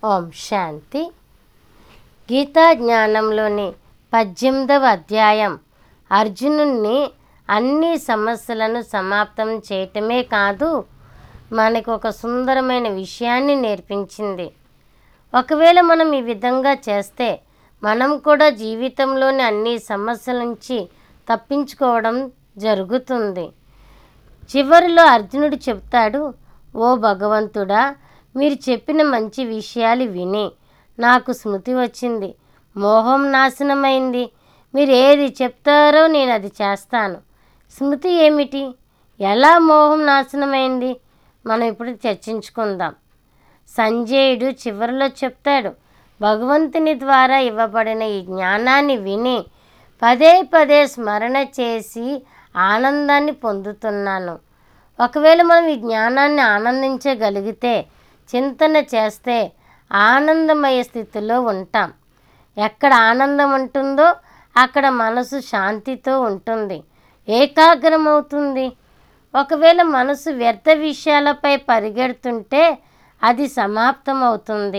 ఓం శాంతి గీతా జ్ఞానంలోని పద్దెనిమిదవ అధ్యాయం అర్జునుణ్ణి అన్ని సమస్యలను సమాప్తం చేయటమే కాదు మనకు ఒక సుందరమైన విషయాన్ని నేర్పించింది ఒకవేళ మనం ఈ విధంగా చేస్తే మనం కూడా జీవితంలోని అన్ని సమస్యల నుంచి తప్పించుకోవడం జరుగుతుంది చివరిలో అర్జునుడు చెప్తాడు ఓ భగవంతుడా మీరు చెప్పిన మంచి విషయాలు విని నాకు స్మృతి వచ్చింది మోహం నాశనమైంది మీరు ఏది చెప్తారో నేను అది చేస్తాను స్మృతి ఏమిటి ఎలా మోహం నాశనమైంది మనం ఇప్పుడు చర్చించుకుందాం సంజయుడు చివరిలో చెప్తాడు భగవంతుని ద్వారా ఇవ్వబడిన ఈ జ్ఞానాన్ని విని పదే పదే స్మరణ చేసి ఆనందాన్ని పొందుతున్నాను ఒకవేళ మనం ఈ జ్ఞానాన్ని ఆనందించగలిగితే చింతన చేస్తే ఆనందమయ స్థితిలో ఉంటాం ఎక్కడ ఆనందం ఉంటుందో అక్కడ మనసు శాంతితో ఉంటుంది ఏకాగ్రమవుతుంది ఒకవేళ మనసు వ్యర్థ విషయాలపై పరిగెడుతుంటే అది సమాప్తమవుతుంది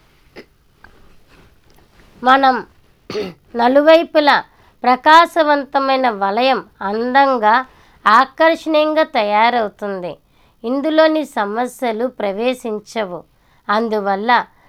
మనం నలువైపులా ప్రకాశవంతమైన వలయం అందంగా ఆకర్షణీయంగా తయారవుతుంది ఇందులోని సమస్యలు ప్రవేశించవు అందువల్ల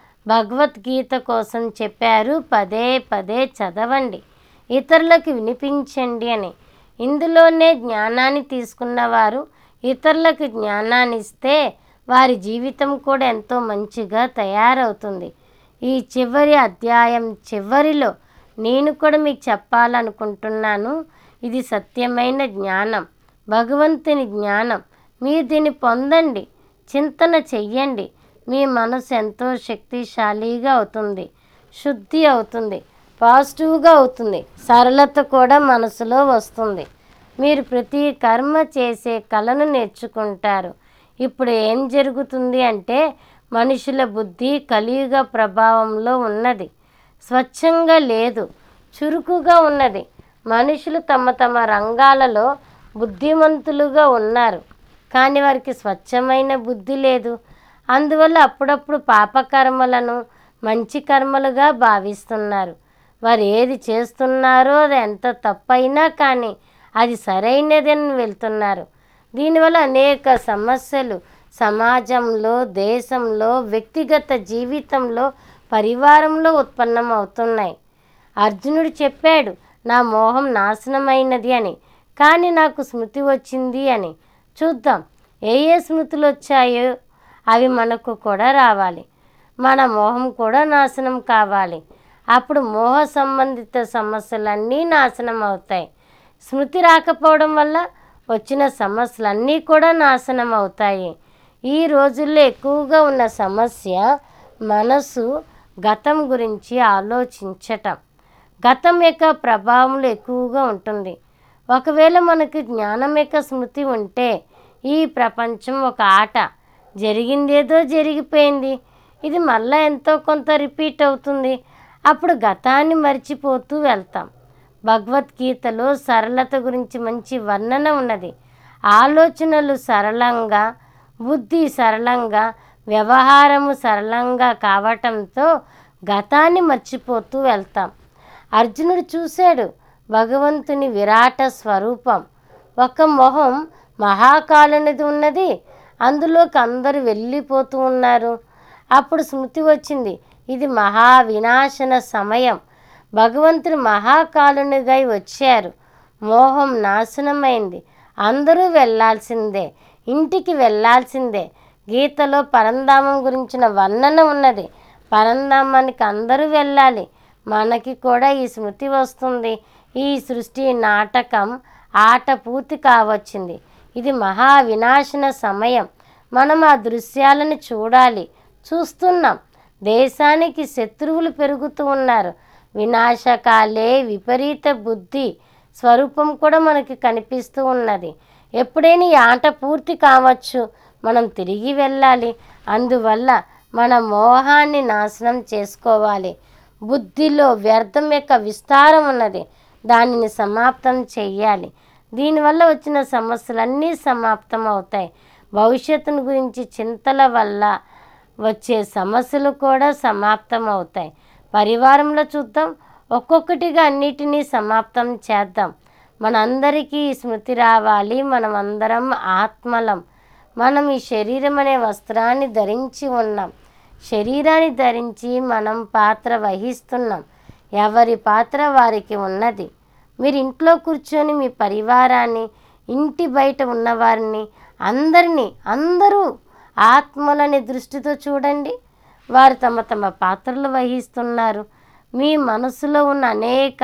భగవద్గీత కోసం చెప్పారు పదే పదే చదవండి ఇతరులకు వినిపించండి అని ఇందులోనే జ్ఞానాన్ని తీసుకున్నవారు ఇతరులకు జ్ఞానాన్ని ఇస్తే వారి జీవితం కూడా ఎంతో మంచిగా తయారవుతుంది ఈ చివరి అధ్యాయం చివరిలో నేను కూడా మీకు చెప్పాలనుకుంటున్నాను ఇది సత్యమైన జ్ఞానం భగవంతుని జ్ఞానం మీరు దీన్ని పొందండి చింతన చెయ్యండి మీ మనసు ఎంతో శక్తిశాలిగా అవుతుంది శుద్ధి అవుతుంది పాజిటివ్గా అవుతుంది సరళత కూడా మనసులో వస్తుంది మీరు ప్రతి కర్మ చేసే కళను నేర్చుకుంటారు ఇప్పుడు ఏం జరుగుతుంది అంటే మనుషుల బుద్ధి కలియుగ ప్రభావంలో ఉన్నది స్వచ్ఛంగా లేదు చురుకుగా ఉన్నది మనుషులు తమ తమ రంగాలలో బుద్ధిమంతులుగా ఉన్నారు కానీ వారికి స్వచ్ఛమైన బుద్ధి లేదు అందువల్ల అప్పుడప్పుడు పాపకర్మలను మంచి కర్మలుగా భావిస్తున్నారు వారు ఏది చేస్తున్నారో అది ఎంత తప్పైనా కానీ అది సరైనదని వెళ్తున్నారు దీనివల్ల అనేక సమస్యలు సమాజంలో దేశంలో వ్యక్తిగత జీవితంలో పరివారంలో ఉత్పన్నం అవుతున్నాయి అర్జునుడు చెప్పాడు నా మోహం నాశనమైనది అని కానీ నాకు స్మృతి వచ్చింది అని చూద్దాం ఏ ఏ స్మృతులు వచ్చాయో అవి మనకు కూడా రావాలి మన మోహం కూడా నాశనం కావాలి అప్పుడు మోహ సంబంధిత సమస్యలన్నీ నాశనం అవుతాయి స్మృతి రాకపోవడం వల్ల వచ్చిన సమస్యలన్నీ కూడా నాశనం అవుతాయి ఈ రోజుల్లో ఎక్కువగా ఉన్న సమస్య మనసు గతం గురించి ఆలోచించటం గతం యొక్క ప్రభావంలో ఎక్కువగా ఉంటుంది ఒకవేళ మనకి జ్ఞానం యొక్క స్మృతి ఉంటే ఈ ప్రపంచం ఒక ఆట జరిగిందేదో జరిగిపోయింది ఇది మళ్ళీ ఎంతో కొంత రిపీట్ అవుతుంది అప్పుడు గతాన్ని మర్చిపోతూ వెళ్తాం భగవద్గీతలో సరళత గురించి మంచి వర్ణన ఉన్నది ఆలోచనలు సరళంగా బుద్ధి సరళంగా వ్యవహారము సరళంగా కావటంతో గతాన్ని మర్చిపోతూ వెళ్తాం అర్జునుడు చూశాడు భగవంతుని విరాట స్వరూపం ఒక మొహం మహాకాలునిది ఉన్నది అందులోకి అందరూ వెళ్ళిపోతూ ఉన్నారు అప్పుడు స్మృతి వచ్చింది ఇది మహా వినాశన సమయం భగవంతుడు మహాకాలునిగా వచ్చారు మోహం నాశనమైంది అందరూ వెళ్ళాల్సిందే ఇంటికి వెళ్ళాల్సిందే గీతలో పరంధామం గురించిన వర్ణన ఉన్నది పరంధామానికి అందరూ వెళ్ళాలి మనకి కూడా ఈ స్మృతి వస్తుంది ఈ సృష్టి నాటకం ఆట పూర్తి కావచ్చింది ఇది మహా వినాశన సమయం మనం ఆ దృశ్యాలను చూడాలి చూస్తున్నాం దేశానికి శత్రువులు పెరుగుతూ ఉన్నారు వినాశకాలే విపరీత బుద్ధి స్వరూపం కూడా మనకి కనిపిస్తూ ఉన్నది ఎప్పుడైనా ఈ ఆట పూర్తి కావచ్చు మనం తిరిగి వెళ్ళాలి అందువల్ల మన మోహాన్ని నాశనం చేసుకోవాలి బుద్ధిలో వ్యర్థం యొక్క విస్తారం ఉన్నది దానిని సమాప్తం చెయ్యాలి దీనివల్ల వచ్చిన సమస్యలన్నీ సమాప్తం అవుతాయి భవిష్యత్తును గురించి చింతల వల్ల వచ్చే సమస్యలు కూడా సమాప్తం అవుతాయి పరివారంలో చూద్దాం ఒక్కొక్కటిగా అన్నిటినీ సమాప్తం చేద్దాం మనందరికీ ఈ స్మృతి రావాలి మనం అందరం ఆత్మలం మనం ఈ శరీరం అనే వస్త్రాన్ని ధరించి ఉన్నాం శరీరాన్ని ధరించి మనం పాత్ర వహిస్తున్నాం ఎవరి పాత్ర వారికి ఉన్నది మీరు ఇంట్లో కూర్చొని మీ పరివారాన్ని ఇంటి బయట ఉన్నవారిని అందరినీ అందరూ ఆత్మలని దృష్టితో చూడండి వారు తమ తమ పాత్రలు వహిస్తున్నారు మీ మనసులో ఉన్న అనేక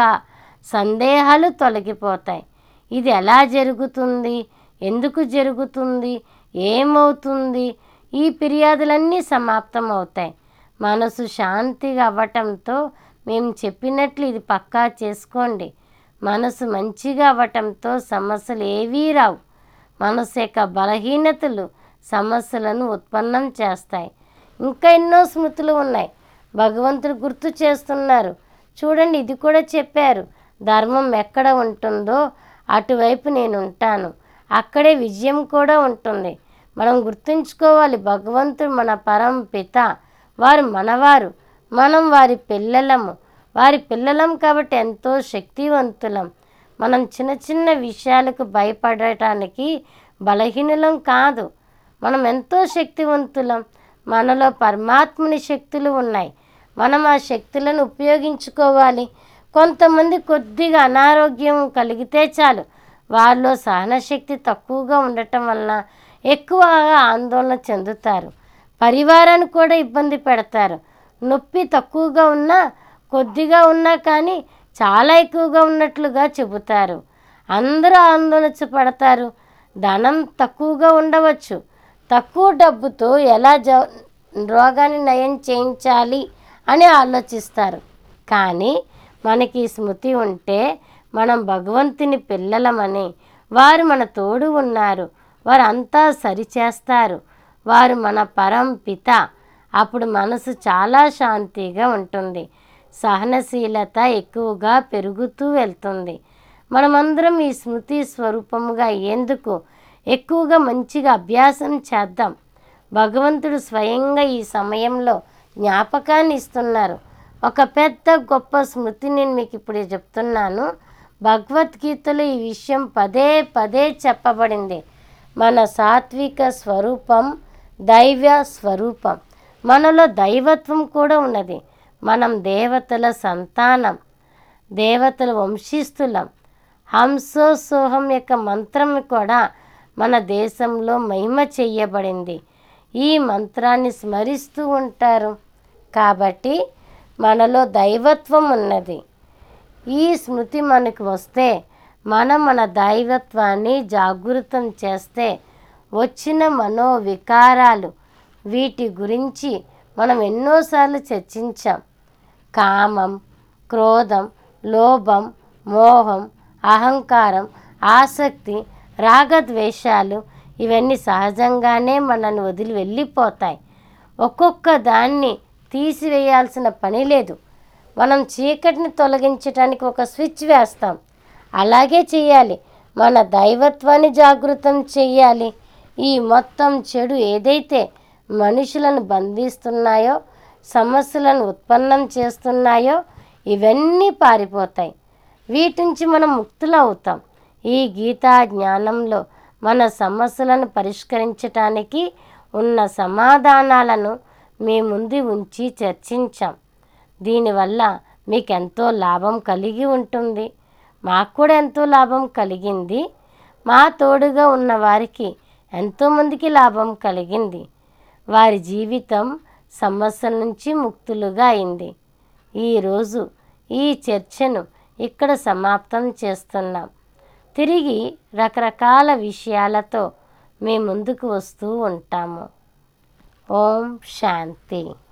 సందేహాలు తొలగిపోతాయి ఇది ఎలా జరుగుతుంది ఎందుకు జరుగుతుంది ఏమవుతుంది ఈ ఫిర్యాదులన్నీ సమాప్తం అవుతాయి మనసు శాంతిగా అవ్వటంతో మేము చెప్పినట్లు ఇది పక్కా చేసుకోండి మనసు మంచిగా అవ్వటంతో సమస్యలు ఏవీ రావు మనసు యొక్క బలహీనతలు సమస్యలను ఉత్పన్నం చేస్తాయి ఇంకా ఎన్నో స్మృతులు ఉన్నాయి భగవంతుడు గుర్తు చేస్తున్నారు చూడండి ఇది కూడా చెప్పారు ధర్మం ఎక్కడ ఉంటుందో అటువైపు నేను ఉంటాను అక్కడే విజయం కూడా ఉంటుంది మనం గుర్తుంచుకోవాలి భగవంతుడు మన పరం పిత వారు మనవారు మనం వారి పిల్లలము వారి పిల్లలం కాబట్టి ఎంతో శక్తివంతులం మనం చిన్న చిన్న విషయాలకు భయపడటానికి బలహీనులం కాదు మనం ఎంతో శక్తివంతులం మనలో పరమాత్ముని శక్తులు ఉన్నాయి మనం ఆ శక్తులను ఉపయోగించుకోవాలి కొంతమంది కొద్దిగా అనారోగ్యం కలిగితే చాలు వారిలో సహనశక్తి తక్కువగా ఉండటం వలన ఎక్కువగా ఆందోళన చెందుతారు పరివారాన్ని కూడా ఇబ్బంది పెడతారు నొప్పి తక్కువగా ఉన్నా కొద్దిగా ఉన్నా కానీ చాలా ఎక్కువగా ఉన్నట్లుగా చెబుతారు అందరూ ఆందోళన పడతారు ధనం తక్కువగా ఉండవచ్చు తక్కువ డబ్బుతో ఎలా జ రోగాన్ని నయం చేయించాలి అని ఆలోచిస్తారు కానీ మనకి ఈ స్మృతి ఉంటే మనం భగవంతుని పిల్లలమని వారు మన తోడు ఉన్నారు వారు అంతా సరిచేస్తారు వారు మన పరం పిత అప్పుడు మనసు చాలా శాంతిగా ఉంటుంది సహనశీలత ఎక్కువగా పెరుగుతూ వెళ్తుంది మనమందరం ఈ స్మృతి స్వరూపముగా అయ్యేందుకు ఎక్కువగా మంచిగా అభ్యాసం చేద్దాం భగవంతుడు స్వయంగా ఈ సమయంలో జ్ఞాపకాన్ని ఇస్తున్నారు ఒక పెద్ద గొప్ప స్మృతి నేను మీకు ఇప్పుడు చెప్తున్నాను భగవద్గీతలో ఈ విషయం పదే పదే చెప్పబడింది మన సాత్విక స్వరూపం దైవ స్వరూపం మనలో దైవత్వం కూడా ఉన్నది మనం దేవతల సంతానం దేవతల వంశీస్తులం హంసోసోహం యొక్క మంత్రం కూడా మన దేశంలో మహిమ చెయ్యబడింది ఈ మంత్రాన్ని స్మరిస్తూ ఉంటారు కాబట్టి మనలో దైవత్వం ఉన్నది ఈ స్మృతి మనకు వస్తే మనం మన దైవత్వాన్ని జాగృతం చేస్తే వచ్చిన మనోవికారాలు వీటి గురించి మనం ఎన్నోసార్లు చర్చించాం కామం క్రోధం లోభం మోహం అహంకారం ఆసక్తి రాగద్వేషాలు ఇవన్నీ సహజంగానే మనల్ని వదిలి వెళ్ళిపోతాయి ఒక్కొక్క దాన్ని తీసివేయాల్సిన పని లేదు మనం చీకటిని తొలగించడానికి ఒక స్విచ్ వేస్తాం అలాగే చేయాలి మన దైవత్వాన్ని జాగృతం చేయాలి ఈ మొత్తం చెడు ఏదైతే మనుషులను బంధిస్తున్నాయో సమస్యలను ఉత్పన్నం చేస్తున్నాయో ఇవన్నీ పారిపోతాయి వీటి నుంచి మనం ముక్తులవుతాం ఈ గీతా జ్ఞానంలో మన సమస్యలను పరిష్కరించటానికి ఉన్న సమాధానాలను మీ ముందు ఉంచి చర్చించాం దీనివల్ల మీకు ఎంతో లాభం కలిగి ఉంటుంది మాకు కూడా ఎంతో లాభం కలిగింది మా తోడుగా ఉన్న వారికి ఎంతోమందికి లాభం కలిగింది వారి జీవితం సమస్యల నుంచి ముక్తులుగా అయింది ఈరోజు ఈ చర్చను ఇక్కడ సమాప్తం చేస్తున్నాం తిరిగి రకరకాల విషయాలతో మీ ముందుకు వస్తూ ఉంటాము ఓం శాంతి